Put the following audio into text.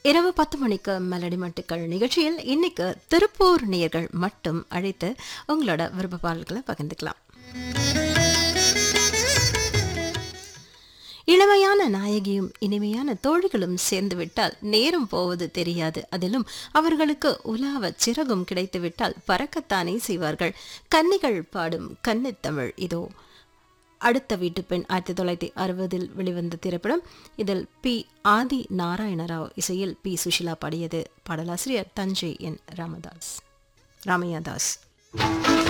இரவு பத்து மணிக்கு மெலடி மட்டுக்கள் நிகழ்ச்சியில் இன்னைக்கு திருப்பூர் நேயர்கள் மட்டும் அழைத்து உங்களோட விருப்ப பாடல்களை பகிர்ந்துக்கலாம் இளமையான நாயகியும் இனிமையான தோழிகளும் சேர்ந்து விட்டால் நேரம் போவது தெரியாது அதிலும் அவர்களுக்கு உலாவ சிறகும் கிடைத்துவிட்டால் பறக்கத்தானே செய்வார்கள் கன்னிகள் பாடும் கன்னித்தமிழ் இதோ அடுத்த வீட்டு பெண் ஆயிரத்தி தொள்ளாயிரத்தி அறுபதில் வெளிவந்த திரைப்படம் இதில் பி ஆதி நாராயணராவ் இசையில் பி சுஷிலா பாடியது பாடலாசிரியர் தஞ்சை என் ராமதாஸ் ராமையாதாஸ்